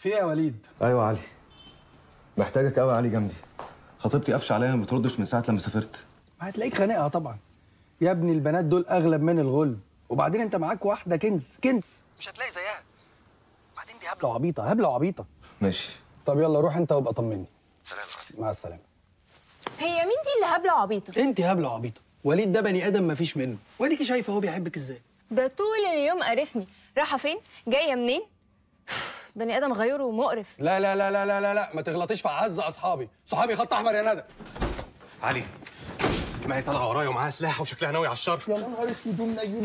في ايه يا وليد ايوه علي محتاجك قوي علي جنبي خطيبتي قفش عليا ما بتردش من ساعه لما سافرت ما هتلاقيك خانقها طبعا يا ابني البنات دول اغلب من الغل وبعدين انت معاك واحده كنز كنز مش هتلاقي زيها بعدين دي هبله وعبيطه هبله وعبيطه ماشي طب يلا روح انت وابقى طمني سلام مع السلامه هي مين دي اللي هبله وعبيطه انت هبله وعبيطه وليد ده بني ادم مفيش منه واديكي شايفه هو بيحبك ازاي ده طول اليوم قرفني رايحه فين جايه منين بني ادم غيور ومقرف لا لا لا لا لا لا, لا. ما تغلطيش في اعز اصحابي صحابي خط احمر يا ندى علي ما هي طالعه ورايا ومعاها سلاح وشكلها ناوي على الشر يا نهار اسود ومنيل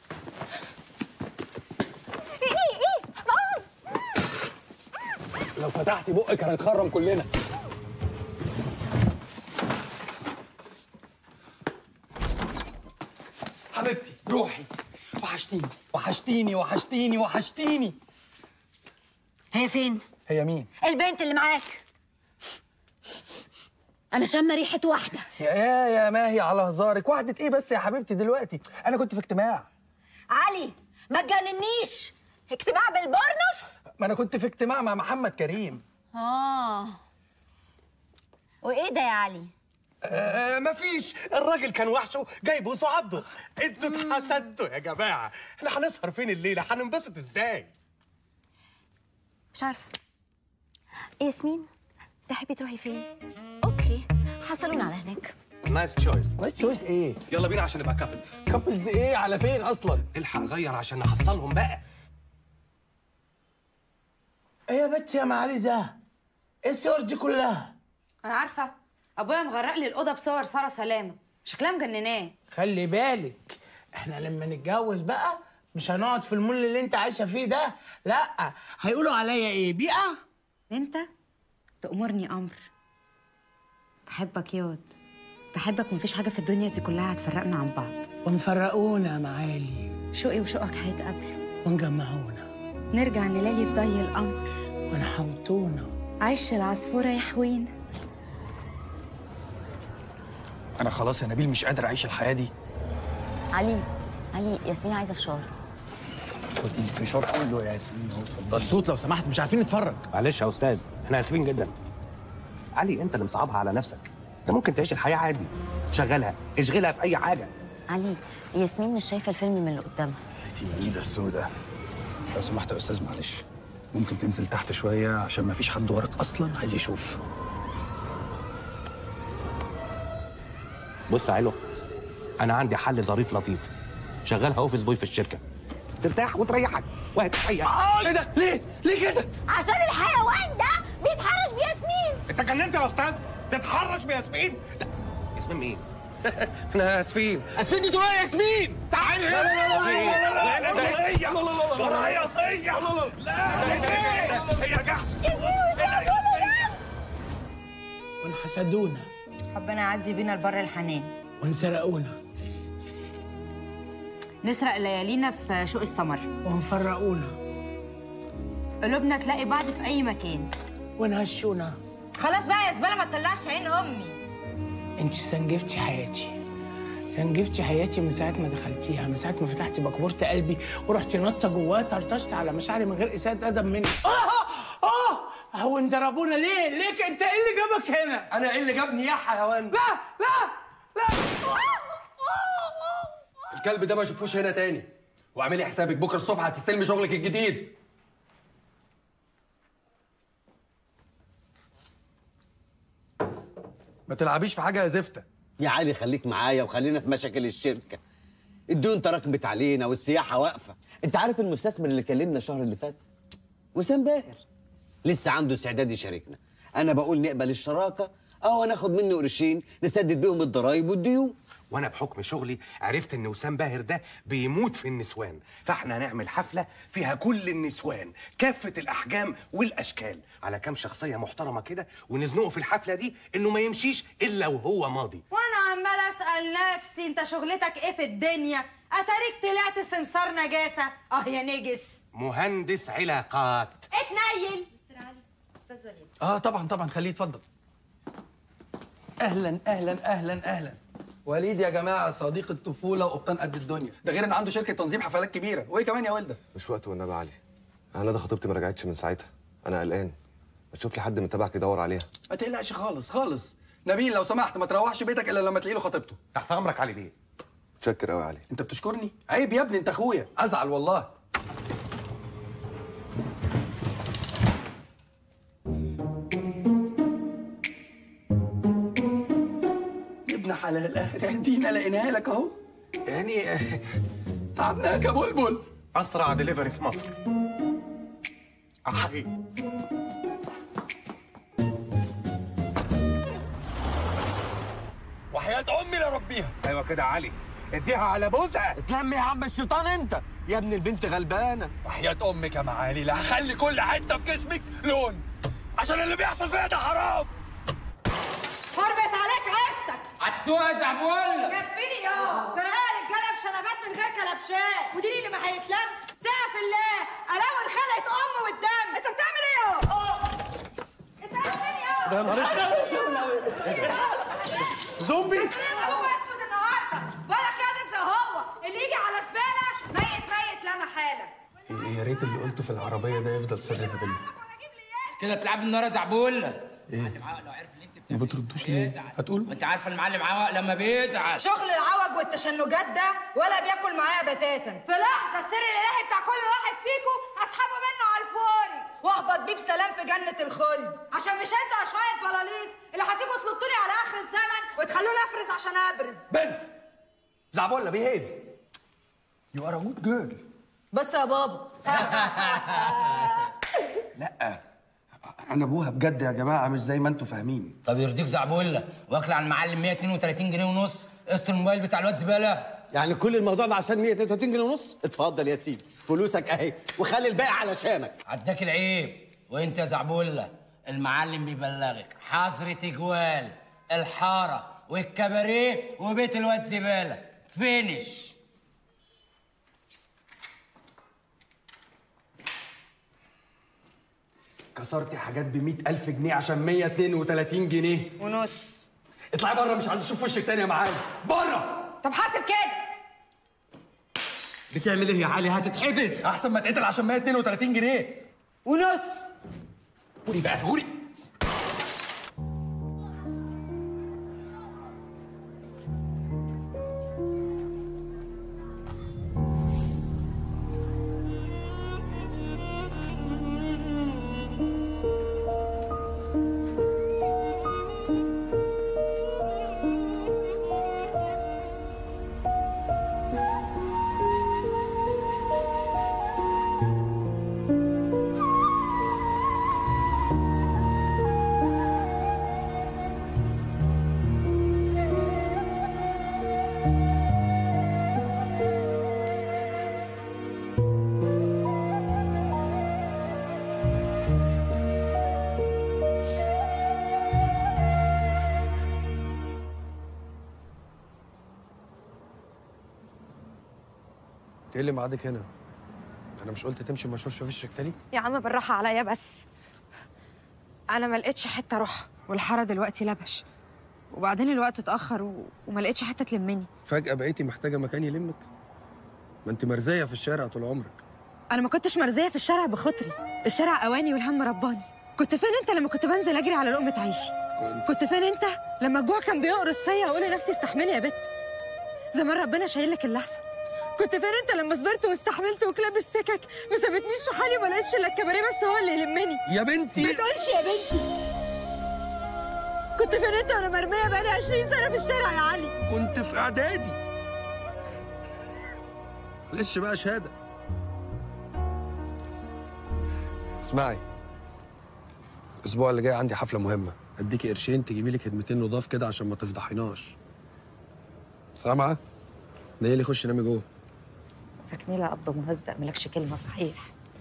لو فتحتي بقك هنتخرم كلنا حبيبتي روحي وحشتيني وحشتيني وحشتيني وحشتيني هي فين؟ هي مين؟ البنت اللي معاك انا شامه ريحه واحده يا يا يا ماهي على هزارك واحدة ايه بس يا حبيبتي دلوقتي انا كنت في اجتماع علي ما تجننيش اجتماع بالبرنس ما انا كنت في اجتماع مع محمد كريم اه وايه ده يا علي آه مفيش الراجل كان وحشه جاي بوسه عضه انتوا اتحسدتوا يا جماعه احنا هنسهر فين الليله هننبسط ازاي مش عارفه ياسمين تحبي تروحي فين اوكي حصلونا على هناك نايس تشويس نايس تشويس ايه؟ يلا بينا عشان نبقى كابلز كابلز ايه على فين اصلا؟ الحق غير عشان نحصلهم بقى ايه يا بت يا معالي ده؟ ايه الصور دي كلها؟ انا عارفه ابويا مغرق لي الاوضه بصور ساره سلامه شكلها مجنناه خلي بالك احنا لما نتجوز بقى مش هنقعد في المول اللي انت عايشه فيه ده لا هيقولوا عليا ايه بيئه انت تأمرني امر بحبك ياض بحبك ومفيش حاجه في الدنيا دي كلها هتفرقنا عن بعض ونفرقونا يا معالي شوقي وشوقك هيتقابلوا ونجمعونا نرجع نلالي في ضي القمر ونحوطونا عش العصفوره يا حوين انا خلاص يا نبيل مش قادر اعيش الحياه دي علي علي ياسمين عايزه فشار خد الفشار كله يا ياسمين اهو اتفضلي الصوت لو سمحت مش عارفين نتفرج معلش يا استاذ احنا اسفين جدا علي انت اللي مصعبها على نفسك انت ممكن تعيش الحياه عادي شغلها اشغلها في اي حاجه علي ياسمين مش شايفه الفيلم من اللي قدامها دي ايده السوداء لو سمحت يا استاذ معلش ممكن تنزل تحت شويه عشان ما فيش حد وراك اصلا عايز يشوف بص يا علو انا عندي حل ظريف لطيف شغلها اوفيس بوي في الشركه ترتاح وتريحك وهتحيح ايه ده ليه ليه كده عشان الحيوان ده بيتحرش بياسمين انت جننت يا استاذ تتحرش بياسمين ده- ياسمين مين احنا اسفين اسفين دي تقول يا ياسمين تعالي لا لا لا لا هي ورايا صية لا هي جحش ونحسدونا ربنا يعدي بينا البر الحنان ونسرقونا نسرق ليالينا في شوق السمر ونفرقونا قلوبنا تلاقي بعض في اي مكان ونهشونا خلاص بقى يا زباله ما تطلعش عين امي انت سنجفتي حياتي سنجفتي حياتي من ساعة ما دخلتيها من ساعة ما فتحتي بكبورة قلبي ورحتي نطة جواها طرطشت على مشاعري من غير إساءة أدب مني آه آه هو انت ضربونا ليه؟ ليه انت ايه اللي جابك هنا؟ انا ايه اللي جابني يا حيوان لا لا لا الكلب ده ما اشوفوش هنا تاني واعملي حسابك بكره الصبح هتستلمي شغلك الجديد ما تلعبيش في حاجه يا زفته يا علي خليك معايا وخلينا في مشاكل الشركه الديون تراكمت علينا والسياحه واقفه انت عارف المستثمر اللي كلمنا الشهر اللي فات وسام باهر لسه عنده استعداد يشاركنا انا بقول نقبل الشراكه او ناخد منه قرشين نسدد بيهم الضرايب والديون وانا بحكم شغلي عرفت ان وسام باهر ده بيموت في النسوان فاحنا هنعمل حفله فيها كل النسوان كافه الاحجام والاشكال على كام شخصيه محترمه كده ونزنقه في الحفله دي انه ما يمشيش الا وهو ماضي وانا عمال اسال نفسي انت شغلتك ايه في الدنيا اتاريك طلعت سمسار نجاسه اه يا نجس مهندس علاقات اتنيل اه طبعا طبعا خليه يتفضل اهلا اهلا اهلا اهلا وليد يا جماعه صديق الطفوله وقبطان قد الدنيا ده غير ان عنده شركه تنظيم حفلات كبيره وايه كمان يا ولده مش وقت والنبي علي انا ده خطيبتي ما رجعتش من ساعتها انا قلقان ما تشوف لي حد من تبعك يدور عليها ما تقلقش خالص خالص نبيل لو سمحت ما تروحش بيتك الا لما تلاقي له خطيبته تحت امرك علي بيه متشكر قوي علي انت بتشكرني عيب يا ابني انت اخويا ازعل والله يا ابن حلال ادينا لقيناها لك اهو يعني آه، تعبناك يا بلبل اسرع دليفري في مصر أحي. وحياة امي لربيها ايوه كده يا علي اديها على بوزها اتلم يا عم الشيطان انت يا ابن البنت غلبانه وحياة امك يا معالي لا هخلي كل حته في جسمك لون عشان اللي بيحصل فيها ده حرام فربت عليك عيشتك عدوها زعبولة كفيني يا ده انا رجاله بشنبات من غير كلبشات ودي اللي ما هيتلم سقف الله الاول خلقت ام والدم انت بتعمل ايه يا انت عامل ايه يا زومبي هو اسود النهارده ولا كده هو اللي يجي على زباله ميت ميت لا محاله يا ريت اللي قلته في العربيه ده يفضل سر ما بيننا كده تلعب النار زعبولة ما بتردوش ليه هتقولوا انت عارفه المعلم عوق لما بيزعل شغل العوج والتشنجات ده ولا بياكل معايا بتاتا في لحظه السر الالهي بتاع كل واحد فيكم اسحبه منه على الفوري واهبط بيه بسلام في جنه الخلد عشان مش انتوا يا شويه بلاليس اللي هتيجوا تلطوني على اخر الزمن وتخلوني افرز عشان ابرز بنت زعبولة بيهيف يو ار ا جود جيرل بس يا بابا لا انا ابوها بجد يا جماعه مش زي ما انتوا فاهمين طب يرضيك زعبولة واكل على المعلم 132 جنيه ونص قسط الموبايل بتاع الواد زبالة يعني كل الموضوع ده عشان 132 جنيه ونص اتفضل يا سيدي فلوسك اهي وخلي الباقي علشانك عداك العيب وانت يا زعبولة المعلم بيبلغك حظر تجوال الحارة والكباريه وبيت الواد زبالة فينش كسرتي حاجات ب ألف جنيه عشان 132 جنيه ونص اطلعي بره مش عايز اشوف وشك تاني يا معالي بره طب حاسب كده بتعمل ايه يا علي هتتحبس احسن ما اتقتل عشان 132 جنيه ونص غوري بقى غوري ايه اللي معادك هنا؟ انا مش قلت تمشي وما اشوفش في وشك تاني؟ يا عم بالراحة عليا بس أنا ما لقيتش حتة أروح والحارة دلوقتي لبش وبعدين الوقت اتأخر و... وما لقيتش حتة تلمني فجأة بقيتي محتاجة مكان يلمك؟ ما انت مرزية في الشارع طول عمرك أنا ما كنتش مرزية في الشارع بخاطري الشارع أواني والهم رباني كنت فين أنت لما كنت بنزل أجري على لقمة عيشي؟ كنت فين أنت لما الجوع كان بيقرص فيا أقول لنفسي استحملي يا بت زمان ربنا شايل لك اللي أحسن كنت فين انت لما صبرت واستحملت وكلاب السكك ما سابتنيش في حالي وما لقيتش الا الكباريه بس هو اللي يلمني يا بنتي ما تقولش يا بنتي كنت فين انت وانا مرميه بقالي 20 سنه في الشارع يا علي كنت في اعدادي معلش بقى شهادة اسمعي الاسبوع اللي جاي عندي حفلة مهمة اديكي قرشين تجيبي لي خدمتين نضاف كده عشان ما تفضحيناش سامعة؟ نيلي خش نامي جوه تكميلة أب مهزأ ملكش كلمة صحيح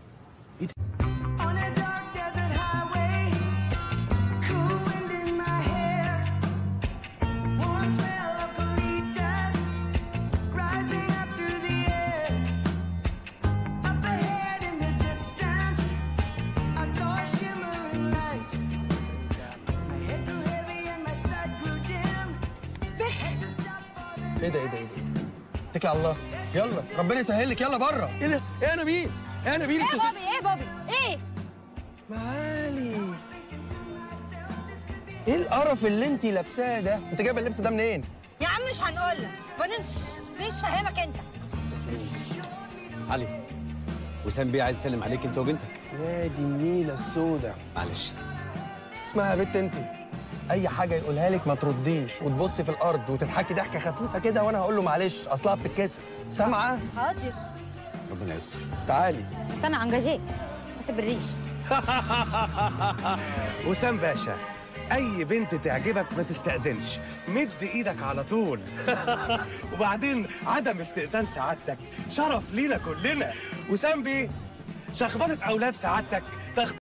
ايه ده ايه ده ايه ده اتكل على الله يلا ربنا يسهل لك يلا بره ايه ده ايه يا نبيل ايه يا نبيل ايه انت- بابي ايه بابي ايه ما ايه القرف اللي انت لابساه ده انت جايبه اللبس ده منين يا عم مش هنقول لك ما ننسيش فهمك انت علي وسام بيه عايز يسلم عليك انت وبنتك وادي النيله السوداء معلش اسمها يا بنت انت اي حاجه يقولها لك ما ترديش وتبصي في الارض وتضحكي ضحكه خفيفه كده وانا هقول له معلش اصلها بتتكسر سامعه حاضر ربنا يستر تعالي استنى انجاجيه بس بالريش وسام باشا اي بنت تعجبك ما تستأذنش مد ايدك على طول وبعدين عدم استئذان سعادتك شرف لينا كلنا وسام بيه شخبطة اولاد سعادتك تخ